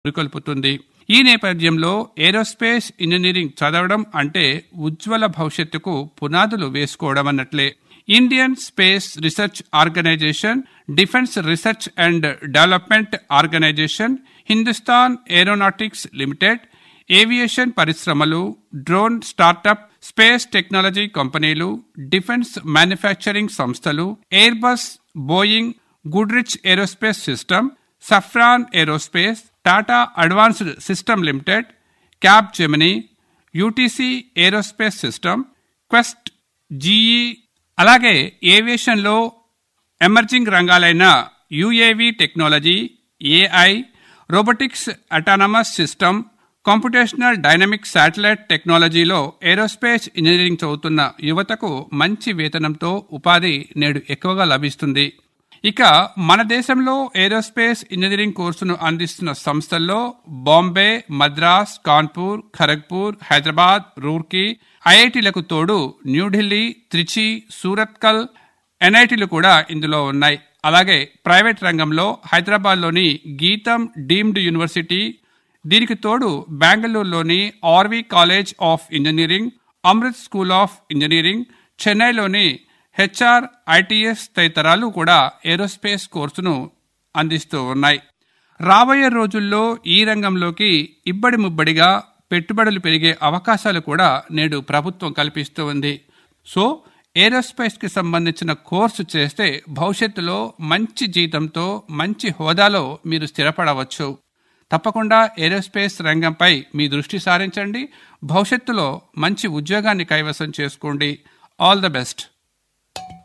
పురికొల్పుతుంది ఈ నేపథ్యంలో aerospace engineering చదవడం అంటే ఉజ్వల భవిష్యత్తుకు పునాదులు వేసుకోవడం అన్నట్లే Indian space research organisation defence research and development organisation Hindustan aeronautics limited aviation పరిశ్రమలు డ్రోన్ స్టార్టప్ స్పేస్ టెక్నాలజీ కంపెనీలు డిఫెన్స్ మ్యానుఫ్యాక్చరింగ్ సంస్థలు Airbus Boeing Goodrich aerospace system Safran aerospace Tata advanced system limited cab Gemini UTC aerospace system Quest GE అలాగే ఏవియేషన్లో emerging రంగాలైన UAV technology AI robotics autonomous system computational dynamic satellite టెక్నాలజీలో aerospace engineering చదువుతున్న యువతకు మంచి వేతనంతో ఉపాధి నేడు ఎక్కువగా లభిస్తుంది ఇక మన దేశంలో ఏరోస్పేస్ ఇంజనీరింగ్ కోర్సును అందిస్తున్న సంస్థల్లో బాంబే మద్రాస్ కాన్పూర్ ఖరగ్పూర్ హైదరాబాద్ రూర్కీ ఐఐటీలకు తోడు న్యూఢిల్లీ త్రిచి సూరత్కల్ ఎన్ఐటీలు కూడా ఇందులో ఉన్నాయి అలాగే ప్రైవేట్ రంగంలో హైదరాబాద్లోని గీతం డీమ్డ్ యూనివర్సిటీ దీనికి తోడు బెంగళూరులోని RV college of engineering Amrit school of engineering చెన్నైలోని హెచ్ఆర్ ఐటీఎస్ తదితరాలు కూడా ఏరోస్పేస్ కోర్సును అందిస్తూ ఉన్నాయి రాబోయే రోజుల్లో ఈ రంగంలోకి ఇబ్బడి ముబ్బడిగా పెట్టుబడులు పెరిగే అవకాశాలు కూడా నేడు ప్రభుత్వం కల్పిస్తూ ఉంది సో ఏరోస్పేస్ కి సంబంధించిన కోర్సు చేస్తే భవిష్యత్తులో మంచి జీతంతో మంచి హోదాలో మీరు స్థిరపడవచ్చు తప్పకుండా ఏరోస్పేస్ రంగంపై మీ దృష్టి సారించండి భవిష్యత్తులో మంచి ఉద్యోగాన్ని కైవసం చేసుకోండి ఆల్ ద బెస్ట్